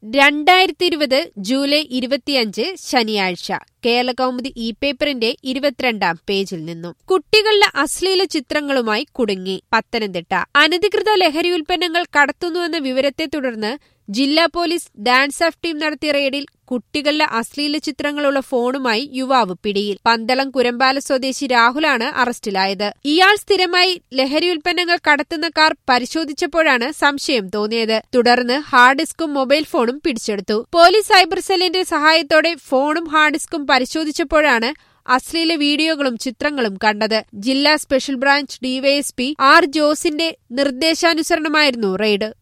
രണ്ടായിരത്തി ഇരുപത് ജൂലൈ ഇരുപത്തിയഞ്ച് ശനിയാഴ്ച കേരളകൗമുദി ഇ പേപ്പറിന്റെ ഇരുപത്തിരണ്ടാം പേജിൽ നിന്നും കുട്ടികളുടെ അശ്ലീല ചിത്രങ്ങളുമായി കുടുങ്ങി പത്തനംതിട്ട അനധികൃത ലഹരി ഉൽപ്പന്നങ്ങൾ കടത്തുന്നുവെന്ന വിവരത്തെ തുടർന്ന് ജില്ലാ പോലീസ് ഡാൻസ് ഓഫ് ടീം നടത്തിയ റെയ്ഡിൽ കുട്ടികളുടെ അശ്ലീല ചിത്രങ്ങളുള്ള ഫോണുമായി യുവാവ് പിടിയിൽ പന്തളം കുരമ്പാല സ്വദേശി രാഹുലാണ് അറസ്റ്റിലായത് ഇയാൾ സ്ഥിരമായി ലഹരി ഉൽപ്പന്നങ്ങൾ കടത്തുന്ന കാർ പരിശോധിച്ചപ്പോഴാണ് സംശയം തോന്നിയത് തുടർന്ന് ഹാർഡ് ഡിസ്കും മൊബൈൽ ഫോണും പിടിച്ചെടുത്തു പോലീസ് സൈബർ സെല്ലിന്റെ സഹായത്തോടെ ഫോണും ഹാർഡ് ഡിസ്കും പരിശോധിച്ചപ്പോഴാണ് അശ്ലീല വീഡിയോകളും ചിത്രങ്ങളും കണ്ടത് ജില്ലാ സ്പെഷ്യൽ ബ്രാഞ്ച് ഡിവൈഎസ്പി ആർ ജോസിന്റെ നിർദ്ദേശാനുസരണമായിരുന്നു റെയ്ഡ്